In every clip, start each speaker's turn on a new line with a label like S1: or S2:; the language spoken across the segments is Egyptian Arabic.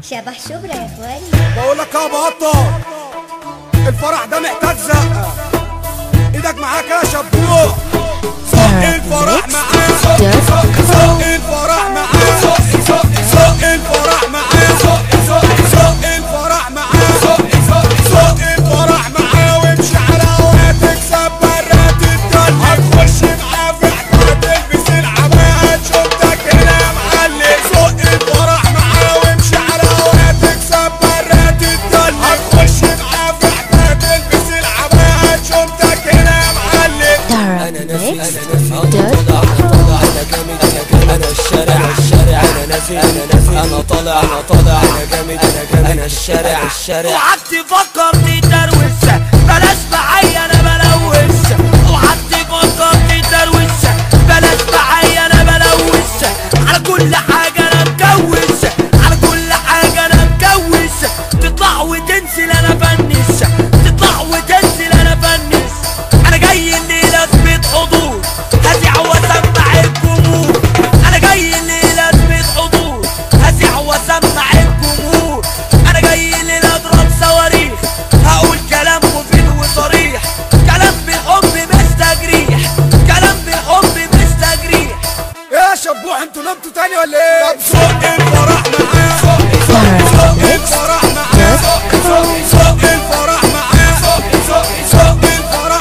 S1: شبح شبرا يا اخواني
S2: بقول لك يا بطل الفرح ده محتاج زقه ايدك معاك يا شبوع زق الفرح معاه زق الفرح معاه زق الفرح معاه زق الفرح معاه زق الفرح معاه وامشي على هوا تكسب برات الدنيا هتخش معاه في حكايه تلبس العباية شفتك هنا يا معلم زق الفرح معاه وامشي على هوا تكسب برات الدنيا هتخش معاه في حكايه تلبس العباية شفتك هنا يا معلم
S3: انا نفسي انا نفسي طالع انا طالع انا جامد انا جامد انا الشارع انا الشارع انا نازل انا نازل انا طالع انا طالع انا جامد انا جامد انا الشارع الشارع
S4: اوعك تفكر تدروش بلاش معايا انا بلوش اوعك تفكر تدروش بلاش معايا انا بلوش على كل حاجه انا مكوش على كل حاجه انا مكوش تطلع وتنزل انا فنش تطلع وتنزل انا فنش انا جاي الليله اثبت حضور هزع واسمع الجمهور انا جاي الليله اثبت حضور هزع واسمع الجمهور انا جاي الليله اضرب صواريخ هقول كلام مفيد وصريح كلام بالحب مش تجريح كلام بالحب مش تجريح
S2: ايه يا شبوح انتوا نمتوا تاني ولا ايه؟ طب زق الفرح معاه زق الفرح معاه زق الفرح معاه زق الفرح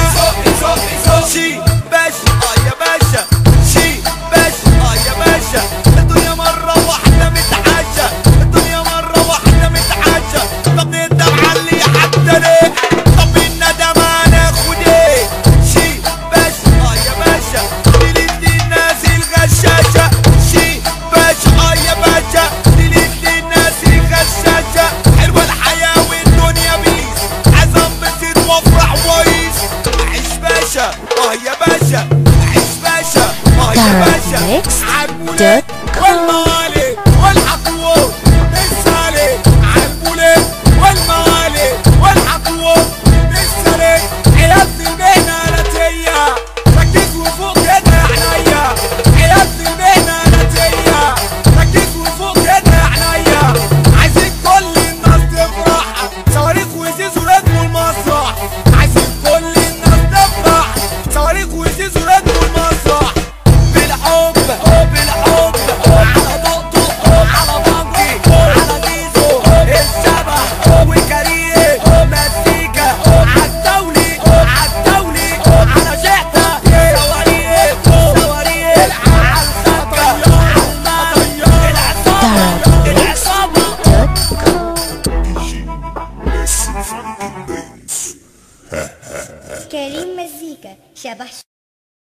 S2: معاه
S4: شي باشا اه يا باشا شي باشا اه يا باشا الدنيا مرة واحدة متعاشة الدنيا مرة واحدة متعاشة طب نقدر علي حتى ليه طب الندم هناخد ايه شي باشا اه يا باشا ديليت للناس الغشاشة شي باشا اه يا باشا ديليت للناس الغشاشة حلوة الحياة والدنيا بيس عايز انبسط وافرح واعيش عيش باشا اه يا باشا عيش باشا اه يا باشا عالبوليت والموالي والحقوق للسالي عالبوليت والموالي والحقوق للسالي عيال في المهنة نتية ركز وفوق كده عينيا عيال في المهنة نتية ركز وفوق كده عينيا عايزين كل الناس تفرح صواريخ وزيزو ركبوا المسرح عايزين كل الناس تفرح صواريخ وزيزو ركبوا المسرح بالحب بالحب على دقدق على بنكي على جيزو الشبح وكريم مزيكا عالدولي عالدولي على شحتة صواريخ صواريخ عالسكة عالمال العصابة العصابة
S1: كريم مزيكا شبح